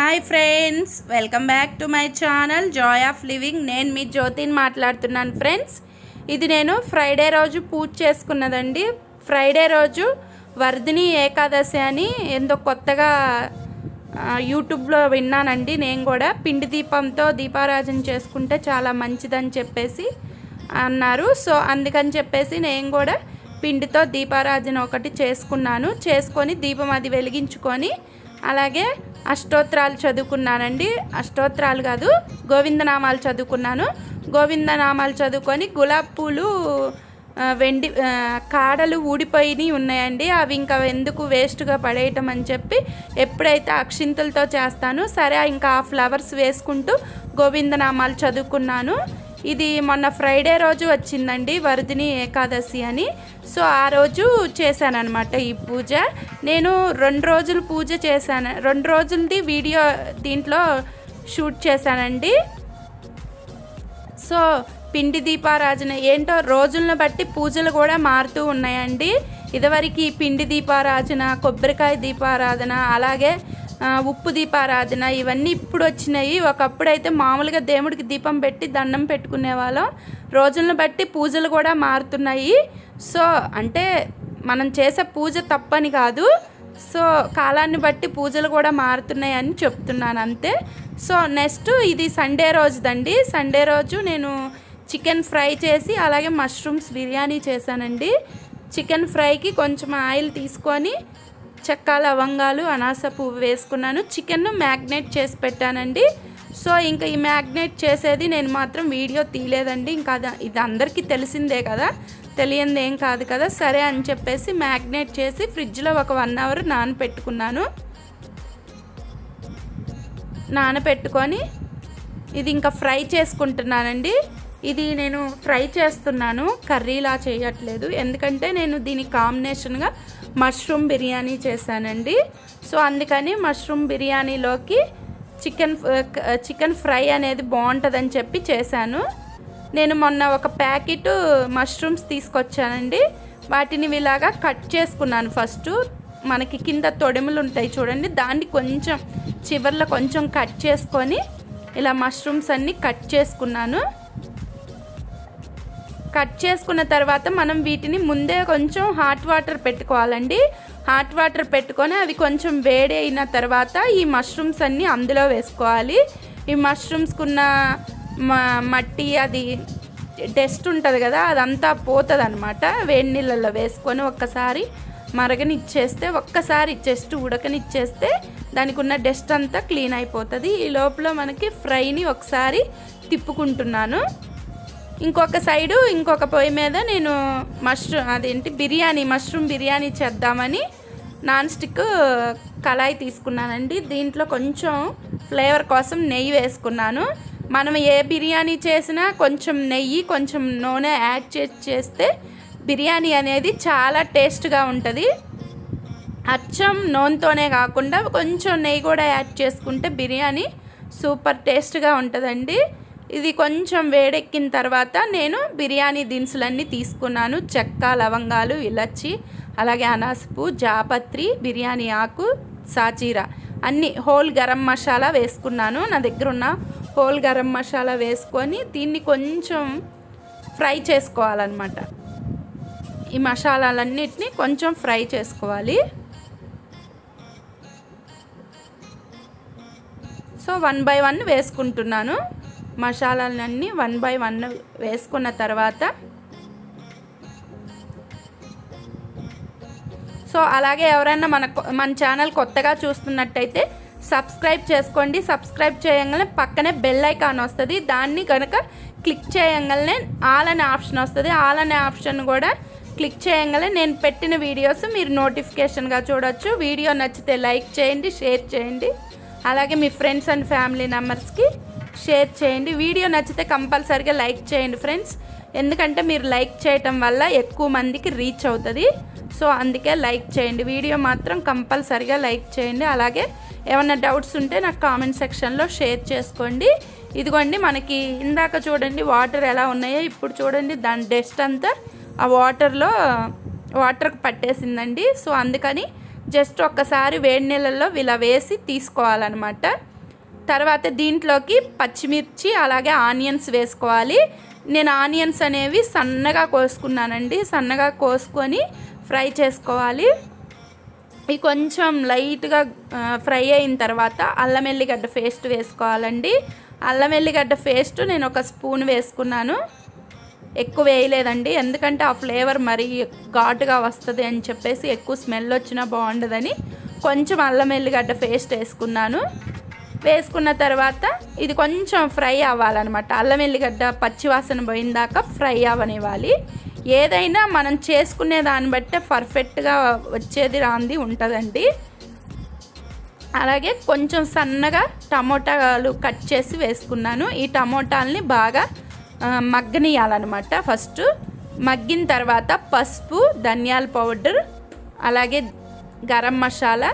hi friends welcome back to my channel joy of living నేను మీ జ్యోతిని మాట్లాడుతున్నాను ఫ్రెండ్స్ ఇది నేను ఫ్రైడే రోజు పూజ చేసుకున్నదండి ఫ్రైడే రోజు వర్ధిని ఏకాదశి అని ఎంతో కొత్తగా ఆ, యూట్యూబ్లో విన్నానండి నేను కూడా పిండి దీపంతో దీపారాజన చేసుకుంటే చాలా మంచిదని చెప్పేసి అన్నారు సో అందుకని చెప్పేసి నేను కూడా పిండితో దీపారాజన ఒకటి చేసుకున్నాను చేసుకొని దీపం అది వెలిగించుకొని అలాగే అష్టోత్తరాలు చదువుకున్నానండి అష్టోత్తరాలు కాదు గోవిందనామాలు చదువుకున్నాను గోవిందనామాలు చదువుకొని గులాబ్ పూలు ఆ, వెండి ఆ, కాడలు ఊడిపోయినవి ఉన్నాయండి అవి ఇంకా ఎందుకు వేస్ట్గా పడేయటం అని చెప్పి ఎప్పుడైతే అక్షింతలతో చేస్తాను సరే ఇంకా ఆ ఫ్లవర్స్ వేసుకుంటూ గోవిందనామాలు చదువుకున్నాను ఇది మొన్న ఫ్రైడే రోజు వచ్చిందండి వరదిని ఏకాదశి అని సో ఆ రోజు చేశానన్నమాట ఈ పూజ నేను రెండు రోజులు పూజ చేశాను రెండు రోజులది వీడియో దీంట్లో షూట్ చేశానండి సో పిండి దీపారాజన ఏంటో రోజులను బట్టి పూజలు కూడా మారుతూ ఉన్నాయండి ఇదివరకు ఈ పిండి దీపారాజన కొబ్బరికాయ దీపారాధన అలాగే ఆ, ఉప్పు దీపారాధన ఇవన్నీ ఇప్పుడు వచ్చినాయి ఒకప్పుడు అయితే మామూలుగా దేవుడికి దీపం పెట్టి దండం పెట్టుకునే వాళ్ళం రోజులను బట్టి పూజలు కూడా మారుతున్నాయి సో అంటే మనం చేసే పూజ తప్పని కాదు సో కాలాన్ని బట్టి పూజలు కూడా మారుతున్నాయి అని చెప్తున్నాను అంతే సో నెక్స్ట్ ఇది సండే రోజుదండి సండే రోజు నేను చికెన్ ఫ్రై చేసి అలాగే మష్రూమ్స్ బిర్యానీ చేశానండి చికెన్ ఫ్రైకి కొంచెం ఆయిల్ తీసుకొని చెక్క లవంగాలు అనాస పువ్వు వేసుకున్నాను చికెన్ మ్యాగ్నేట్ చేసి పెట్టానండి సో ఇంకా ఈ మ్యాగ్నేట్ చేసేది నేను మాత్రం వీడియో తీయలేదండి ఇంకా అది ఇది అందరికీ తెలిసిందే కదా తెలియంది ఏం కాదు కదా సరే అని చెప్పేసి మ్యాగ్నేట్ చేసి ఫ్రిడ్జ్లో ఒక వన్ అవర్ నానపెట్టుకున్నాను నానపెట్టుకొని ఇది ఇంకా ఫ్రై చేసుకుంటున్నానండి ఇది నేను ఫ్రై చేస్తున్నాను కర్రీలా చేయట్లేదు ఎందుకంటే నేను దీని కాంబినేషన్గా మష్రూమ్ బిర్యానీ చేశానండి సో అందుకని మష్రూమ్ బిర్యానీలోకి చికెన్ చికెన్ ఫ్రై అనేది బాగుంటుందని చెప్పి చేశాను నేను మొన్న ఒక ప్యాకెట్ మష్రూమ్స్ తీసుకొచ్చానండి వాటిని ఇలాగా కట్ చేసుకున్నాను ఫస్ట్ మనకి కింద తొడిములు ఉంటాయి చూడండి దాన్ని కొంచెం చివర్లో కొంచెం కట్ చేసుకొని ఇలా మష్రూమ్స్ అన్నీ కట్ చేసుకున్నాను కట్ చేసుకున్న తర్వాత మనం వీటిని ముందే కొంచెం హాట్ వాటర్ పెట్టుకోవాలండి హాట్ వాటర్ పెట్టుకొని అవి కొంచెం వేడి అయిన తర్వాత ఈ మష్రూమ్స్ అన్నీ అందులో వేసుకోవాలి ఈ మష్రూమ్స్కున్న మ- మట్టి అది డస్ట్ ఉంటుంది కదా అదంతా పోతుంది అనమాట వేడి నీళ్ళల్లో వేసుకొని ఒక్కసారి మరగనిచ్చేస్తే ఒక్కసారి జస్ట్ ఉడకనిచ్చేస్తే దానికి ఉన్న డస్ట్ అంతా క్లీన్ అయిపోతుంది ఈ లోపల మనకి ఫ్రైని ఒకసారి తిప్పుకుంటున్నాను ఇంకొక సైడు ఇంకొక పొయ్యి మీద నేను మష్రూమ్ అదేంటి బిర్యానీ మష్రూమ్ బిర్యానీ చేద్దామని నాన్ స్టిక్ కళాయి తీసుకున్నానండి దీంట్లో కొంచెం ఫ్లేవర్ కోసం నెయ్యి వేసుకున్నాను మనం ఏ బిర్యానీ చేసినా కొంచెం నెయ్యి కొంచెం నూనె యాడ్ చేసి చేస్తే బిర్యానీ అనేది చాలా టేస్ట్గా ఉంటుంది అచ్చం నూనెతోనే కాకుండా కొంచెం నెయ్యి కూడా యాడ్ చేసుకుంటే బిర్యానీ సూపర్ టేస్ట్గా ఉంటుందండి ఇది కొంచెం వేడెక్కిన తర్వాత నేను బిర్యానీ దినుసులన్నీ తీసుకున్నాను చెక్క లవంగాలు ఇలచ్చి అలాగే అనాసపు జాపత్రి బిర్యానీ ఆకు సాచీరా అన్ని హోల్ గరం మసాలా వేసుకున్నాను నా దగ్గర ఉన్న హోల్ గరం మసాలా వేసుకొని దీన్ని కొంచెం ఫ్రై చేసుకోవాలన్నమాట ఈ మసాలాలన్నిటిని కొంచెం ఫ్రై చేసుకోవాలి సో వన్ బై వన్ వేసుకుంటున్నాను మసాలాలన్నీ వన్ బై వన్ వేసుకున్న తర్వాత సో అలాగే ఎవరైనా మన మన ఛానల్ కొత్తగా చూస్తున్నట్టయితే సబ్స్క్రైబ్ చేసుకోండి సబ్స్క్రైబ్ చేయగానే పక్కనే బెల్ ఐకాన్ వస్తుంది దాన్ని కనుక క్లిక్ చేయగానే ఆల్ అనే ఆప్షన్ వస్తుంది ఆల్ అనే ఆప్షన్ కూడా క్లిక్ చేయగానే నేను పెట్టిన వీడియోస్ మీరు నోటిఫికేషన్గా చూడొచ్చు వీడియో నచ్చితే లైక్ చేయండి షేర్ చేయండి అలాగే మీ ఫ్రెండ్స్ అండ్ ఫ్యామిలీ మెంబర్స్కి షేర్ చేయండి వీడియో నచ్చితే కంపల్సరీగా లైక్ చేయండి ఫ్రెండ్స్ ఎందుకంటే మీరు లైక్ చేయటం వల్ల ఎక్కువ మందికి రీచ్ అవుతుంది సో అందుకే లైక్ చేయండి వీడియో మాత్రం కంపల్సరీగా లైక్ చేయండి అలాగే ఏమైనా డౌట్స్ ఉంటే నాకు కామెంట్ సెక్షన్లో షేర్ చేసుకోండి ఇదిగోండి మనకి ఇందాక చూడండి వాటర్ ఎలా ఉన్నాయో ఇప్పుడు చూడండి దాని డస్ట్ అంతా ఆ వాటర్లో వాటర్కి పట్టేసిందండి సో అందుకని జస్ట్ ఒక్కసారి వేడి నీళ్ళల్లో ఇలా వేసి తీసుకోవాలన్నమాట తర్వాత దీంట్లోకి పచ్చిమిర్చి అలాగే ఆనియన్స్ వేసుకోవాలి నేను ఆనియన్స్ అనేవి సన్నగా కోసుకున్నానండి సన్నగా కోసుకొని ఫ్రై చేసుకోవాలి ఇవి కొంచెం లైట్గా ఆ, ఫ్రై అయిన తర్వాత అల్లం ఎల్లిగడ్డ పేస్ట్ వేసుకోవాలండి అల్లం ఎల్లిగడ్డ పేస్ట్ నేను ఒక స్పూన్ వేసుకున్నాను ఎక్కువ వేయలేదండి ఎందుకంటే ఆ ఫ్లేవర్ మరీ ఘాటుగా వస్తుంది అని చెప్పేసి ఎక్కువ స్మెల్ వచ్చినా బాగుండదని కొంచెం అల్లం ఎల్లిగడ్డ పేస్ట్ వేసుకున్నాను వేసుకున్న తర్వాత ఇది కొంచెం ఫ్రై అవ్వాలన్నమాట అల్లం ఎల్లిగడ్డ పచ్చివాసన పోయిందాక ఫ్రై అవ్వనివ్వాలి ఏదైనా మనం చేసుకునే దాన్ని బట్టే పర్ఫెక్ట్గా వచ్చేది రాంది ఉంటుందండి అలాగే కొంచెం సన్నగా టమోటాలు కట్ చేసి వేసుకున్నాను ఈ టమోటాలని బాగా ఆ, మగ్గనియాలన్నమాట ఫస్ట్ మగ్గిన తర్వాత పసుపు ధనియాల పౌడర్ అలాగే గరం మసాలా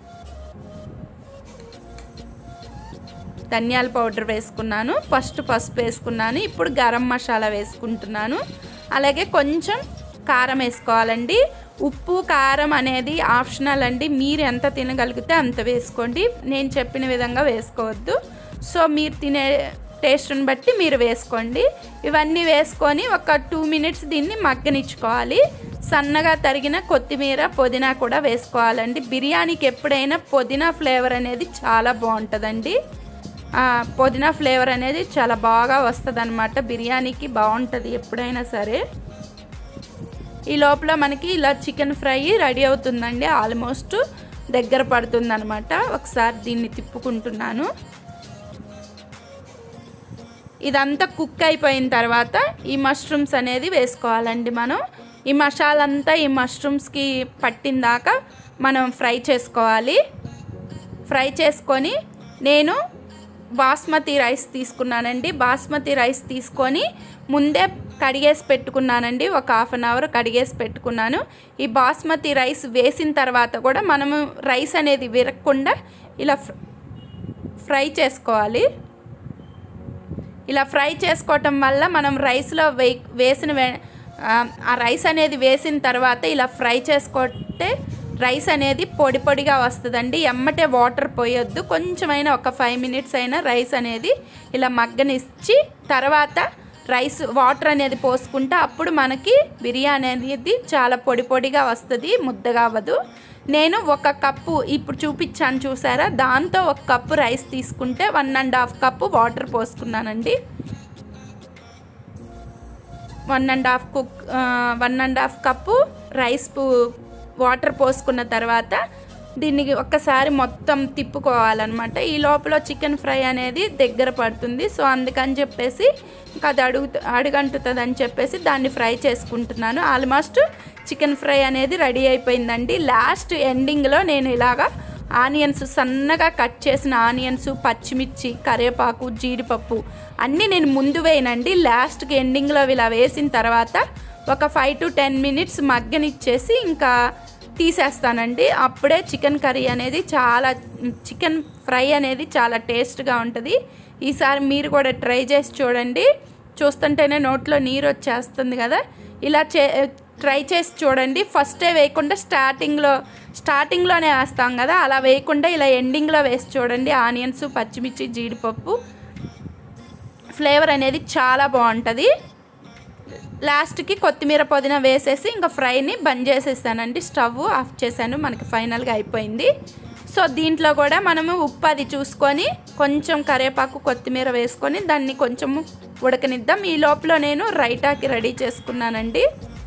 ధనియాల పౌడర్ వేసుకున్నాను ఫస్ట్ పసుపు వేసుకున్నాను ఇప్పుడు గరం మసాలా వేసుకుంటున్నాను అలాగే కొంచెం కారం వేసుకోవాలండి ఉప్పు కారం అనేది ఆప్షనల్ అండి మీరు ఎంత తినగలిగితే అంత వేసుకోండి నేను చెప్పిన విధంగా వేసుకోవద్దు సో మీరు తినే టేస్ట్ని బట్టి మీరు వేసుకోండి ఇవన్నీ వేసుకొని ఒక టూ మినిట్స్ దీన్ని మగ్గనిచ్చుకోవాలి సన్నగా తరిగిన కొత్తిమీర పుదీనా కూడా వేసుకోవాలండి బిర్యానీకి ఎప్పుడైనా పుదీనా ఫ్లేవర్ అనేది చాలా బాగుంటుందండి ఆ, పుదీనా ఫ్లేవర్ అనేది చాలా బాగా వస్తుంది అనమాట బిర్యానీకి బాగుంటుంది ఎప్పుడైనా సరే ఈ లోపల మనకి ఇలా చికెన్ ఫ్రై రెడీ అవుతుందండి ఆల్మోస్ట్ దగ్గర పడుతుంది అనమాట ఒకసారి దీన్ని తిప్పుకుంటున్నాను ఇదంతా కుక్ అయిపోయిన తర్వాత ఈ మష్రూమ్స్ అనేది వేసుకోవాలండి మనం ఈ మసాలా అంతా ఈ మష్రూమ్స్కి పట్టిందాక మనం ఫ్రై చేసుకోవాలి ఫ్రై చేసుకొని నేను బాస్మతి రైస్ తీసుకున్నానండి బాస్మతి రైస్ తీసుకొని ముందే కడిగేసి పెట్టుకున్నానండి ఒక హాఫ్ అన్ అవర్ కడిగేసి పెట్టుకున్నాను ఈ బాస్మతి రైస్ వేసిన తర్వాత కూడా మనము రైస్ అనేది విరగకుండా ఇలా ఫ్ర- ఫ్రై చేసుకోవాలి ఇలా ఫ్రై చేసుకోవటం వల్ల మనం రైస్లో వే వేసిన వే- ఆ, ఆ రైస్ అనేది వేసిన తర్వాత ఇలా ఫ్రై చేసుకుంటే రైస్ అనేది పొడి పొడిగా వస్తుందండి ఎమ్మటే వాటర్ పోయొద్దు కొంచెమైనా ఒక ఫైవ్ మినిట్స్ అయినా రైస్ అనేది ఇలా మగ్గనిచ్చి తర్వాత రైస్ వాటర్ అనేది పోసుకుంటే అప్పుడు మనకి బిర్యానీ అనేది చాలా పొడి పొడిగా వస్తుంది ముద్దగా అవ్వదు నేను ఒక కప్పు ఇప్పుడు చూపించాను చూసారా దాంతో ఒక కప్పు రైస్ తీసుకుంటే one and half cup water పోసుకున్నానండి one and half cook one and half cup rice పు- వాటర్ పోసుకున్న తర్వాత దీన్ని ఒక్కసారి మొత్తం తిప్పుకోవాలన్నమాట ఈ లోపల చికెన్ ఫ్రై అనేది దగ్గర పడుతుంది సో అందుకని చెప్పేసి ఇంకా అది అడుగు అడుగంటుతుంది అని చెప్పేసి దాన్ని ఫ్రై చేసుకుంటున్నాను ఆల్మోస్ట్ చికెన్ ఫ్రై అనేది రెడీ అయిపోయిందండి లాస్ట్ ఎండింగ్లో నేను ఇలాగా ఆనియన్స్ సన్నగా కట్ చేసిన ఆనియన్స్ పచ్చిమిర్చి కరివేపాకు జీడిపప్పు అన్నీ నేను ముందు వేయనండి లాస్ట్కి ఎండింగ్లో ఇలా వేసిన తర్వాత ఒక ఫైవ్ టు టెన్ మినిట్స్ మగ్గనిచ్చేసి ఇంకా తీసేస్తానండి అప్పుడే చికెన్ కర్రీ అనేది చాలా చికెన్ ఫ్రై అనేది చాలా టేస్ట్గా ఉంటుంది ఈసారి మీరు కూడా ట్రై చేసి చూడండి చూస్తుంటేనే నోట్లో నీరు వచ్చేస్తుంది కదా ఇలా చే ట్రై చేసి చూడండి ఫస్టే వేయకుండా స్టార్టింగ్లో స్టార్టింగ్లోనే వేస్తాం కదా అలా వేయకుండా ఇలా ఎండింగ్లో వేసి చూడండి ఆనియన్స్ పచ్చిమిర్చి జీడిపప్పు ఫ్లేవర్ అనేది చాలా బాగుంటుంది లాస్ట్కి కొత్తిమీర పుదీనా వేసేసి ఇంకా ఫ్రైని బంద్ చేసేసానండి స్టవ్ ఆఫ్ చేశాను మనకి ఫైనల్గా అయిపోయింది సో దీంట్లో కూడా మనము ఉప్పు అది చూసుకొని కొంచెం కరివేపాకు కొత్తిమీర వేసుకొని దాన్ని కొంచెం ఉడకనిద్దాం ఈ లోపల నేను రైటాకి రెడీ చేసుకున్నానండి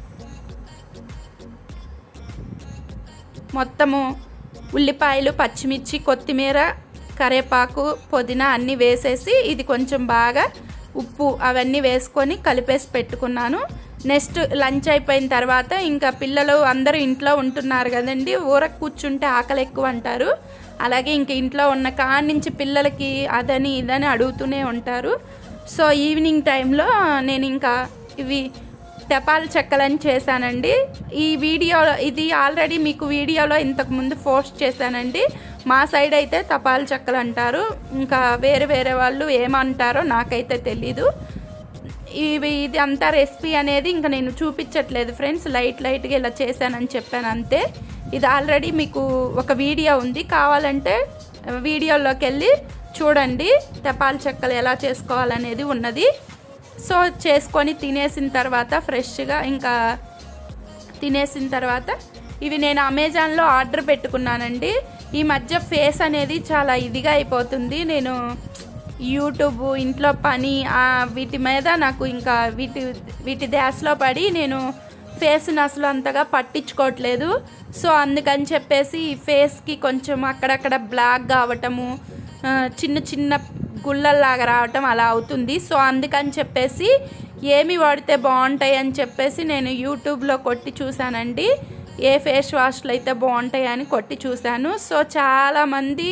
మొత్తము ఉల్లిపాయలు పచ్చిమిర్చి కొత్తిమీర కరివేపాకు పుదీనా అన్నీ వేసేసి ఇది కొంచెం బాగా ఉప్పు అవన్నీ వేసుకొని కలిపేసి పెట్టుకున్నాను నెక్స్ట్ లంచ్ అయిపోయిన తర్వాత ఇంకా పిల్లలు అందరూ ఇంట్లో ఉంటున్నారు కదండి ఊరకు కూర్చుంటే ఆకలి ఎక్కువ అంటారు అలాగే ఇంక ఇంట్లో ఉన్న కాడి నుంచి పిల్లలకి అదని ఇదని అడుగుతూనే ఉంటారు సో ఈవినింగ్ టైంలో నేను ఇంకా ఇవి టపాల్ చెక్కలని చేశానండి ఈ వీడియో ఇది ఆల్రెడీ మీకు వీడియోలో ఇంతకు ముందు పోస్ట్ చేశానండి మా సైడ్ అయితే తపాల్ చెక్కలు అంటారు ఇంకా వేరే వేరే వాళ్ళు ఏమంటారో నాకైతే తెలీదు ఇవి ఇది అంతా రెసిపీ అనేది ఇంకా నేను చూపించట్లేదు ఫ్రెండ్స్ లైట్ లైట్గా ఇలా చేశానని చెప్పాను అంతే ఇది ఆల్రెడీ మీకు ఒక వీడియో ఉంది కావాలంటే వీడియోలోకి వెళ్ళి చూడండి తెపాల చెక్కలు ఎలా చేసుకోవాలనేది ఉన్నది సో చేసుకొని తినేసిన తర్వాత ఫ్రెష్గా ఇంకా తినేసిన తర్వాత ఇవి నేను అమెజాన్లో ఆర్డర్ పెట్టుకున్నానండి ఈ మధ్య ఫేస్ అనేది చాలా ఇదిగా అయిపోతుంది నేను యూట్యూబ్ ఇంట్లో పని ఆ, వీటి మీద నాకు ఇంకా వీటి వీటి ధ్యాసలో పడి నేను ఫేస్ని అసలు అంతగా పట్టించుకోవట్లేదు సో అందుకని చెప్పేసి ఈ ఫేస్కి కొంచెం అక్కడక్కడ బ్లాక్ కావటము ఆ, చిన్న చిన్న గుళ్ళల్లాగా రావటం అలా అవుతుంది సో అందుకని చెప్పేసి ఏమి వాడితే బాగుంటాయి అని చెప్పేసి నేను యూట్యూబ్లో కొట్టి చూశానండి ఏ ఫేస్ వాష్లు అయితే బాగుంటాయి అని కొట్టి చూశాను సో చాలామంది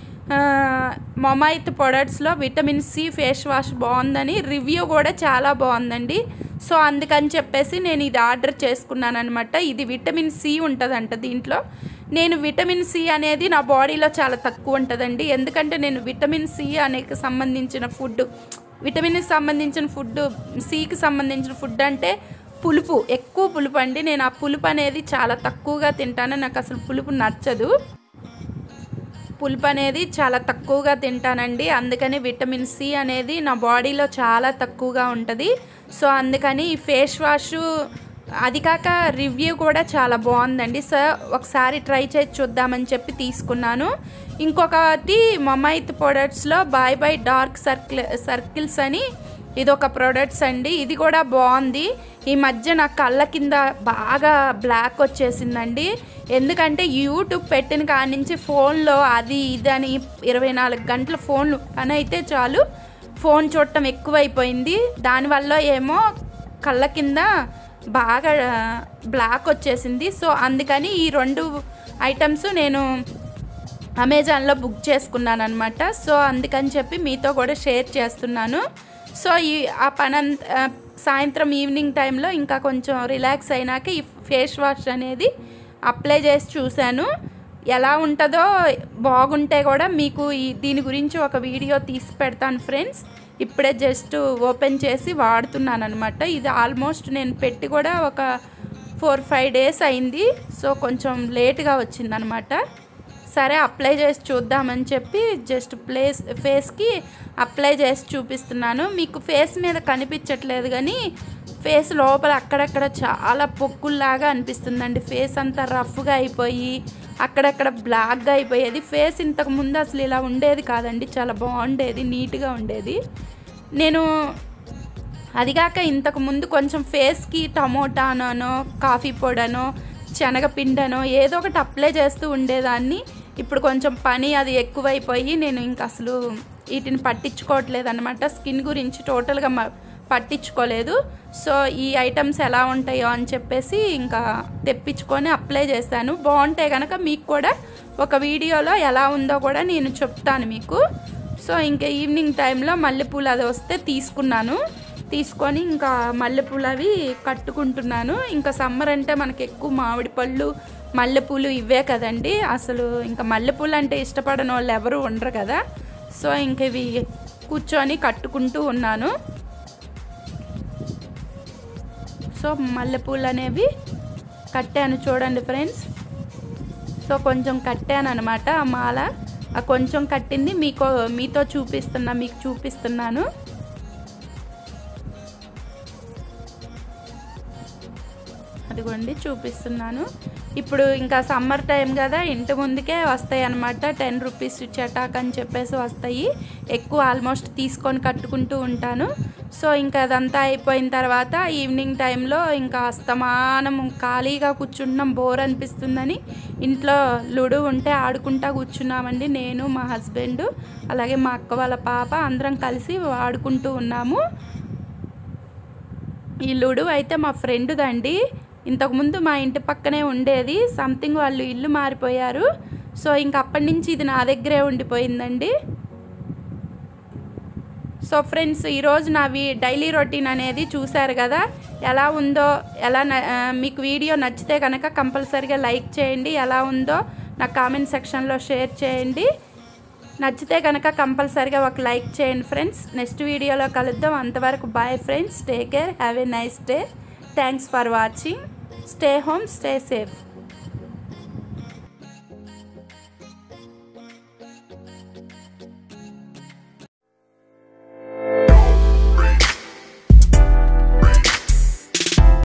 మొమైత్ ప్రొడక్ట్స్లో విటమిన్ సి ఫేస్ వాష్ బాగుందని రివ్యూ కూడా చాలా బాగుందండి సో అందుకని చెప్పేసి నేను ఇది ఆర్డర్ చేసుకున్నాను అనమాట ఇది విటమిన్ సి ఉంటుందంట దీంట్లో నేను విటమిన్ సి అనేది నా బాడీలో చాలా తక్కువ ఉంటుందండి ఎందుకంటే నేను విటమిన్ సి అనేకి సంబంధించిన ఫుడ్ విటమిన్కి సంబంధించిన ఫుడ్ సికి సంబంధించిన ఫుడ్ అంటే పులుపు ఎక్కువ పులుపు అండి నేను ఆ పులుపు అనేది చాలా తక్కువగా తింటాను నాకు అసలు పులుపు నచ్చదు పులుపు అనేది చాలా తక్కువగా తింటానండి అందుకని విటమిన్ సి అనేది నా బాడీలో చాలా తక్కువగా ఉంటుంది సో అందుకని ఈ ఫేస్ వాష్ అది కాక రివ్యూ కూడా చాలా బాగుందండి సో ఒకసారి ట్రై చేసి చూద్దామని చెప్పి తీసుకున్నాను ఇంకొకటి మొమైత్ ప్రొడక్ట్స్లో bye bye dark circle circles అని ఇది ఒక ప్రొడక్ట్స్ అండి ఇది కూడా బాగుంది ఈ మధ్య నా కళ్ళ కింద బాగా బ్లాక్ వచ్చేసిందండి ఎందుకంటే యూట్యూబ్ పెట్టిన కాడి నుంచి ఫోన్లో అది ఇది అని ఇరవై నాలుగు గంటల ఫోన్ పని అయితే చాలు ఫోన్ చూడటం ఎక్కువైపోయింది దానివల్ల ఏమో కళ్ళ కింద బాగా బ్లాక్ వచ్చేసింది సో అందుకని ఈ రెండు ఐటమ్స్ నేను అమెజాన్లో బుక్ చేసుకున్నాను అనమాట సో అందుకని చెప్పి మీతో కూడా షేర్ చేస్తున్నాను సో ఈ ఆ పని అంత- ఆ, సాయంత్రం ఈవినింగ్ టైంలో ఇంకా కొంచెం రిలాక్స్ అయినాక ఈ ఫేస్ వాష్ అనేది అప్లై చేసి చూశాను ఎలా ఉంటుందో బాగుంటే కూడా మీకు ఈ దీని గురించి ఒక వీడియో తీసి పెడతాను ఫ్రెండ్స్ ఇప్పుడే జస్ట్ ఓపెన్ చేసి వాడుతున్నాను అనమాట ఇది ఆల్మోస్ట్ నేను పెట్టి కూడా ఒక ఫోర్ ఫైవ్ డేస్ అయింది సో కొంచెం లేట్గా వచ్చిందనమాట సరే అప్లై చేసి చూద్దామని చెప్పి జస్ట్ ప్లేస్ ఫేస్కి అప్లై చేసి చూపిస్తున్నాను మీకు ఫేస్ మీద కనిపించట్లేదు కానీ ఫేస్ లోపల అక్కడక్కడ చాలా పొక్కుల్లాగా అనిపిస్తుందండి ఫేస్ అంతా రఫ్గా అయిపోయి అక్కడక్కడ బ్లాక్గా అయిపోయేది ఫేస్ ఇంతకు ముందు అసలు ఇలా ఉండేది కాదండి చాలా బాగుండేది నీట్గా ఉండేది నేను అదిగాక ఇంతకు ముందు కొంచెం ఫేస్కి టమోటానో కాఫీ పొడనో శనగపిండనో ఏదో ఒకటి అప్లై చేస్తూ ఉండేదాన్ని ఇప్పుడు కొంచెం పని అది ఎక్కువైపోయి నేను ఇంకా అసలు వీటిని పట్టించుకోవట్లేదు అనమాట స్కిన్ గురించి టోటల్గా మ- పట్టించుకోలేదు సో ఈ ఐటమ్స్ ఎలా ఉంటాయో అని చెప్పేసి ఇంకా తెప్పించుకొని అప్లై చేశాను బాగుంటే కనుక మీకు కూడా ఒక వీడియోలో ఎలా ఉందో కూడా నేను చెప్తాను మీకు సో ఇంకా ఈవినింగ్ టైంలో మల్లెపూలు అది వస్తే తీసుకున్నాను తీసుకొని ఇంకా మల్లెపూలు అవి కట్టుకుంటున్నాను ఇంకా సమ్మర్ అంటే మనకి ఎక్కువ మామిడి పళ్ళు మల్లెపూలు ఇవే కదండి అసలు ఇంకా మల్లెపూలు అంటే ఇష్టపడని వాళ్ళు ఎవరు ఉండరు కదా సో ఇంక ఇవి కూర్చొని కట్టుకుంటూ ఉన్నాను సో మల్లెపూలు అనేవి కట్టాను చూడండి ఫ్రెండ్స్ సో కొంచెం కట్టాను అనమాట ఆ మాల ఆ కొంచెం కట్టింది మీకు మీతో చూపిస్తున్నా మీకు చూపిస్తున్నాను అదిగోండి చూపిస్తున్నాను ఇప్పుడు ఇంకా సమ్మర్ టైం కదా ఇంటి ముందుకే వస్తాయి అనమాట టెన్ రూపీస్ చటాక్ అని చెప్పేసి వస్తాయి ఎక్కువ ఆల్మోస్ట్ తీసుకొని కట్టుకుంటూ ఉంటాను సో ఇంకా అదంతా అయిపోయిన తర్వాత ఈవినింగ్ టైంలో ఇంకా అస్తమానం ఖాళీగా కూర్చున్నాం బోర్ అనిపిస్తుందని ఇంట్లో లుడు ఉంటే ఆడుకుంటా కూర్చున్నామండి నేను మా హస్బెండ్ అలాగే మా అక్క వాళ్ళ పాప అందరం కలిసి ఆడుకుంటూ ఉన్నాము ఈ లుడు అయితే మా ఫ్రెండ్దండి ఇంతకుముందు మా ఇంటి పక్కనే ఉండేది సంథింగ్ వాళ్ళు ఇల్లు మారిపోయారు సో ఇంక అప్పటి నుంచి ఇది నా దగ్గరే ఉండిపోయిందండి సో ఫ్రెండ్స్ ఈరోజు నావి డైలీ రొటీన్ అనేది చూశారు కదా ఎలా ఉందో ఎలా న- ఆ, మీకు వీడియో నచ్చితే కనుక కంపల్సరీగా లైక్ చేయండి ఎలా ఉందో నా కామెంట్ సెక్షన్లో షేర్ చేయండి నచ్చితే కనుక కంపల్సరీగా ఒక లైక్ చేయండి ఫ్రెండ్స్ నెక్స్ట్ వీడియోలో కలుద్దాం అంతవరకు bye friends take care have a nice day thanks for watching stay home stay safe